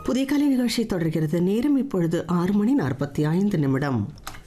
புதிய கலை நிகழ்ச்சி தொடர்கிறது நேரம் இப்பொழுது ஆறு மணி நாற்பத்தி ஐந்து நிமிடம்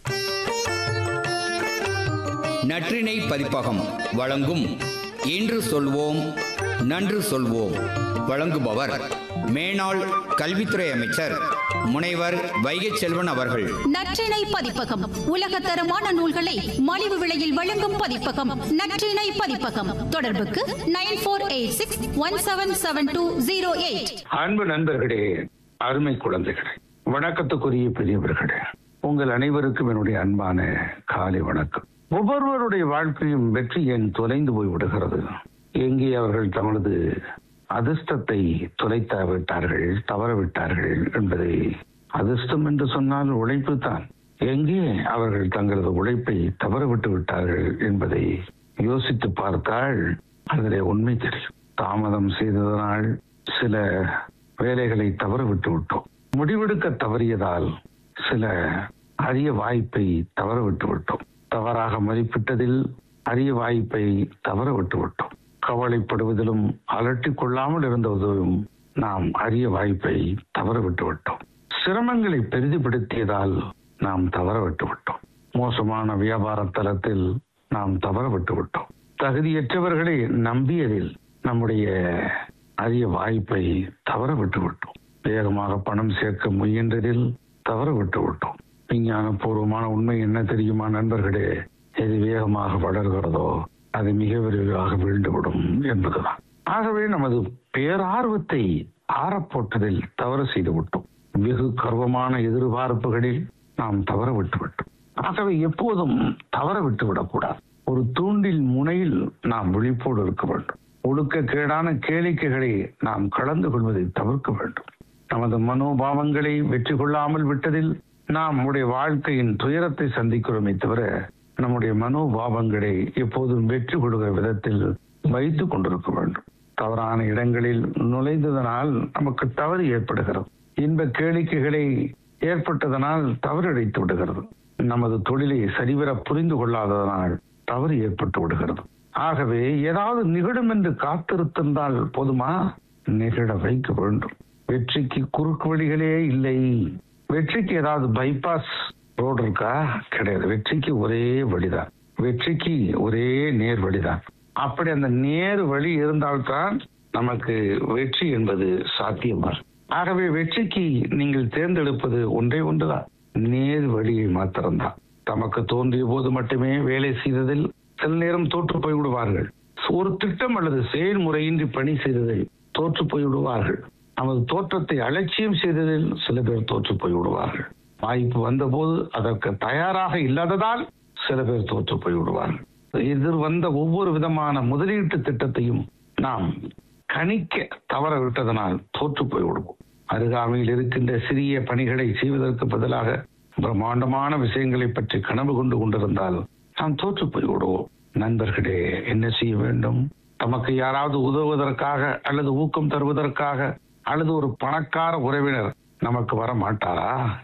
நற்றிணை பதிப்பகம் வழங்கும் இன்று சொல்வோம் நன்று சொல்வோம் வழங்குபவர் மேனாள் கல்வித்துறை அமைச்சர் முனைவர் வைகை செல்வன் அவர்கள் நற்றிணை பதிப்பகம் உலகத்தரமான நூல்களை மலிவு விலையில் வழங்கும் பதிப்பகம் நற்றிணை பதிப்பகம் தொடர்புக்கு nine four eight six one seven seven two zero eight அன்பு நண்பர்களே அருமை குழந்தைகளே வணக்கத்துக்குரிய பெரியவர்களே உங்கள் அனைவருக்கும் என்னுடைய அன்பான காலை வணக்கம் ஒவ்வொருவருடைய வாழ்க்கையும் வெற்றி ஏன் தொலைந்து போய் விடுகிறது எங்கே அவர்கள் தங்களது அதிர்ஷ்டத்தை தொலைத்து விட்டார்கள் தவற விட்டார்கள் என்பதை அதிர்ஷ்டம் என்று சொன்னால் உழைப்பு தான் எங்கே அவர்கள் தங்களது உழைப்பை தவற விட்டு விட்டார்கள் என்பதை யோசித்து பார்த்தால் அதிலே உண்மை தெரியும் தாமதம் செய்ததனால் சில வேலைகளை தவற விட்டு விட்டோம் முடிவெடுக்க தவறியதால் சில அரிய வாய்ப்பை தவற விட்டு விட்டோம் தவறாக மதிப்பிட்டதில் அரிய வாய்ப்பை தவற விட்டு விட்டோம் கவலைப்படுவதிலும் அலட்டிக் கொள்ளாமல் இருந்ததும் நாம் அரிய வாய்ப்பை தவற விட்டு விட்டோம் சிரமங்களை பெரிதுபடுத்தியதால் நாம் தவற விட்டு விட்டோம் மோசமான வியாபார தளத்தில் நாம் தவற விட்டு விட்டோம் தகுதியற்றவர்களை நம்பியதில் நம்முடைய அரிய வாய்ப்பை தவற விட்டு விட்டோம் வேகமாக பணம் சேர்க்க முயன்றதில் தவற விட்டு விட்டோம் விஞ்ஞானபூர்வமான உண்மை என்ன தெரியுமா நண்பர்களே எது வேகமாக வளர்கிறதோ அது மிக விரைவாக வீழ்ந்துவிடும் என்பதுதான் ஆகவே நமது பேரார்வத்தை ஆறப்போட்டதில் தவறு செய்து விட்டோம் வெகு கர்வமான எதிர்பார்ப்புகளில் நாம் தவற விட்டு விட்டோம் ஆகவே எப்போதும் தவற விட்டு விடக்கூடாது ஒரு தூண்டில் முனையில் நாம் விழிப்போடு இருக்க வேண்டும் ஒழுக்கக்கேடான கேளிக்கைகளை நாம் கலந்து கொள்வதை தவிர்க்க வேண்டும் நமது மனோபாவங்களை வெற்றி கொள்ளாமல் விட்டதில் நாம் நம்முடைய வாழ்க்கையின் துயரத்தை சந்திக்கிறோமே தவிர நம்முடைய மனோபாவங்களை எப்போதும் வெற்றி கொள்கிற விதத்தில் வைத்துக் கொண்டிருக்க வேண்டும் தவறான இடங்களில் நுழைந்ததனால் நமக்கு தவறு ஏற்படுகிறது இன்ப கேளிக்கைகளை ஏற்பட்டதனால் தவறு இழைத்து விடுகிறது நமது தொழிலை சரிவர புரிந்து கொள்ளாததனால் தவறு ஏற்பட்டு விடுகிறது ஆகவே ஏதாவது நிகழும் என்று காத்திருத்திருந்தால் போதுமா நிகழ வைக்க வேண்டும் வெற்றிக்கு குறுக்கு வழிகளே இல்லை வெற்றிக்கு ஏதாவது பைபாஸ் ரோடு இருக்கா கிடையாது வெற்றிக்கு ஒரே வழிதான் வெற்றிக்கு ஒரே நேர் வழிதான் அப்படி அந்த நேர் வழி இருந்தால்தான் நமக்கு வெற்றி என்பது சாத்தியமாகும் ஆகவே வெற்றிக்கு நீங்கள் தேர்ந்தெடுப்பது ஒன்றே ஒன்றுதான் நேர் வழியை மாத்திரம்தான் தமக்கு தோன்றிய போது மட்டுமே வேலை செய்ததில் சில நேரம் தோற்று போய் விடுவார்கள் ஒரு திட்டம் அல்லது செயல்முறையின்றி பணி செய்ததில் தோற்று போய் விடுவார்கள் நமது தோற்றத்தை அலட்சியம் செய்ததில் சில பேர் தோற்று போய் விடுவார்கள் வாய்ப்பு வந்தபோது அதற்கு தயாராக இல்லாததால் சில பேர் தோற்று போய் விடுவார்கள் எதிர் வந்த ஒவ்வொரு விதமான முதலீட்டு திட்டத்தையும் நாம் கணிக்க தவற விட்டதனால் தோற்று போய் விடுவோம் அருகாமையில் இருக்கின்ற சிறிய பணிகளை செய்வதற்கு பதிலாக பிரம்மாண்டமான விஷயங்களை பற்றி கனவு கொண்டு கொண்டிருந்தால் நாம் தோற்று போய் விடுவோம் நண்பர்களே என்ன செய்ய வேண்டும் தமக்கு யாராவது உதவுவதற்காக அல்லது ஊக்கம் தருவதற்காக அல்லது ஒரு பணக்கார உறவினர் நமக்கு வர மாட்டாரா